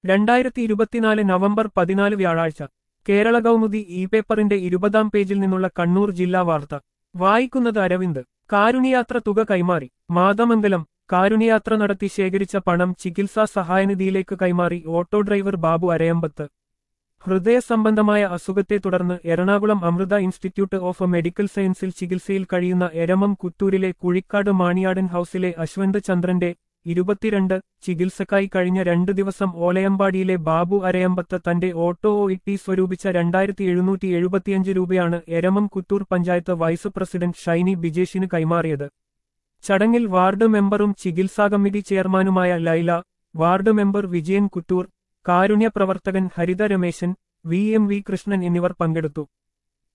രണ്ടായിരത്തി ഇരുപത്തിനാല് നവംബർ പതിനാല് വ്യാഴാഴ്ച കേരള കൗമുദി ഇ പേപ്പറിന്റെ ഇരുപതാം പേജിൽ നിന്നുള്ള കണ്ണൂർ ജില്ലാ വാർത്ത വായിക്കുന്നത് അരവിന്ദ് കാരുണ്യയാത്ര തുക കൈമാറി മാതമംഗലം കാരുണ്യയാത്ര നടത്തി ശേഖരിച്ച പണം ചികിത്സാ സഹായനിധിയിലേക്ക് കൈമാറി ഓട്ടോ ഡ്രൈവർ ബാബു അരയമ്പത്ത് ഹൃദയ സംബന്ധമായ അസുഖത്തെ തുടർന്ന് Ernakulam Amrita institute of medical സയൻസിൽ ചികിത്സയിൽ കഴിയുന്ന എരമം കുത്തൂരിലെ കുഴിക്കാട് മാണിയാടൻ ഹൌസിലെ അശ്വന്ത് ചന്ദ്രന്റെ ഇരുപത്തിരണ്ട് ചികിത്സക്കായി കഴിഞ്ഞ രണ്ടു ദിവസം ഓലയമ്പാടിയിലെ ബാബു അരയമ്പത്ത് തന്റെ ഓട്ടോ ഒ ഇട്ടി സ്വരൂപിച്ച രണ്ടായിരത്തി എഴുന്നൂറ്റി എഴുപത്തിയഞ്ച് രൂപയാണ് എരമം കുത്തൂർ പഞ്ചായത്ത് വൈസ് പ്രസിഡന്റ് ഷൈനി ബിജേഷിന് കൈമാറിയത് ചടങ്ങിൽ വാർഡ് മെമ്പറും ചികിത്സാ കമ്മിറ്റി ചെയർമാനുമായ ലൈല വാർഡ് മെമ്പർ വിജയൻ കുറ്റൂർ കാരുണ്യ പ്രവർത്തകൻ Haritha Rameshan V M V Krishnan എന്നിവർ പങ്കെടുത്തു